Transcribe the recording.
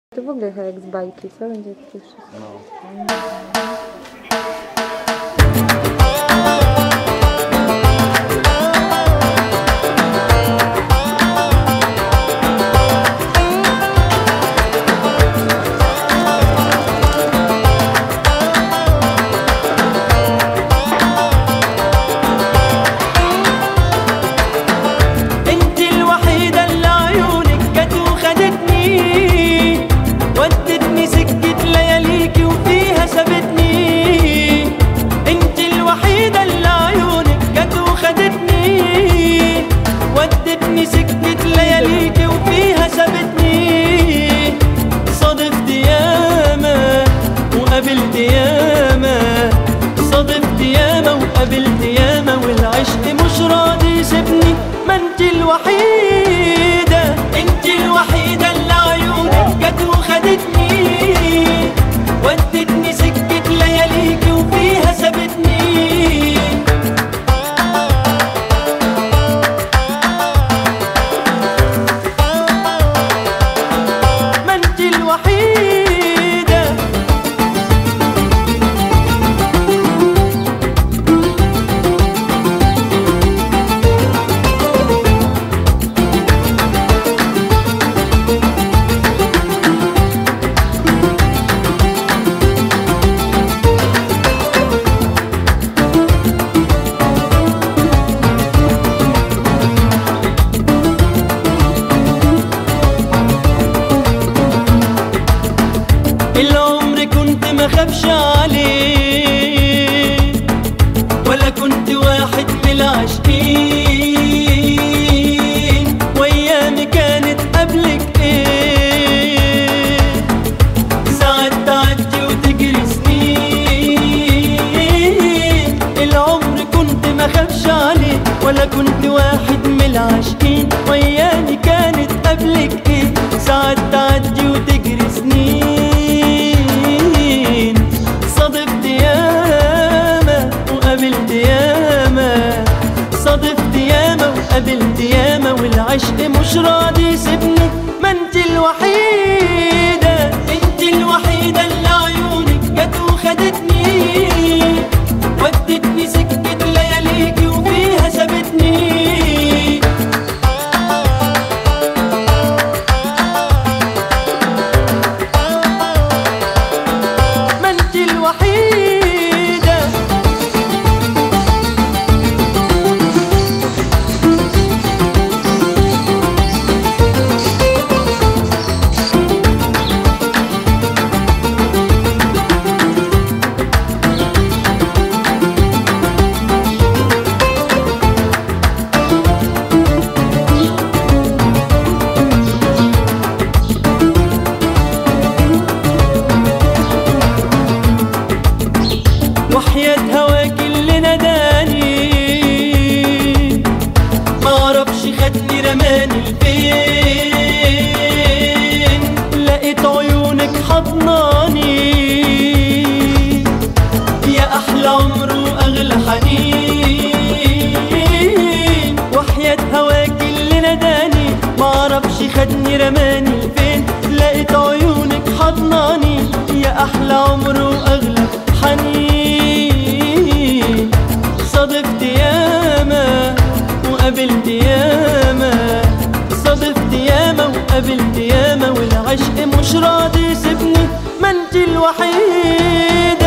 To w ogóle jak z bajki, co będzie takie wszystko? No. انت الوحيدة اللي عيونك جت وخدتني ودتني سكة لياليكي وفيها سابتني انت الوحيدة اللي عيونك جت وخدتني ودتني سكة لياليكي وفيها سابتني صادفت ياما وقابلت ياما صادفت ياما وقابلت ياما والعشق مش راضي يسيبني ما انت الوحيدة انت الوحيدة اللي عيونك جت وخدتني ودتني سكة لياليكي وفيها سابتني ما انت الوحيدة العمر كنت ما خافش عليه ولا كنت واحد من العاشقين وايامي كانت قبلك ايه ساعات تعدي وتجري سنين العمر كنت ما خافش عليه ولا كنت واحد من العاشقين وايامي كانت قبلك ايه ساعات تعدي وتجري سنين صادفت ياما وقابلت ياما صادفت ياما وقابلت ياما والعشق مش راضي يسيبني ما انت الوحيدة انت الوحيدة اللي عيونك جت وخدتني ودتني سكة لياليكي وفيها سابتني ما انت الوحيدة وحياة هواك اللي ناداني ما اعرفش خدني رماني لفين لقيت عيونك حضناني يا احلى عمر واغلى حنين وحياة هواك اللي ناداني ما اعرفش خدني رماني لفين لقيت عيونك حضناني يا احلى عمر واغلى حنين صادفت ياما وقابلت ياما صادفت ياما وقابلت ياما والعشق مش راضي يسيبني ما انت الوحيدة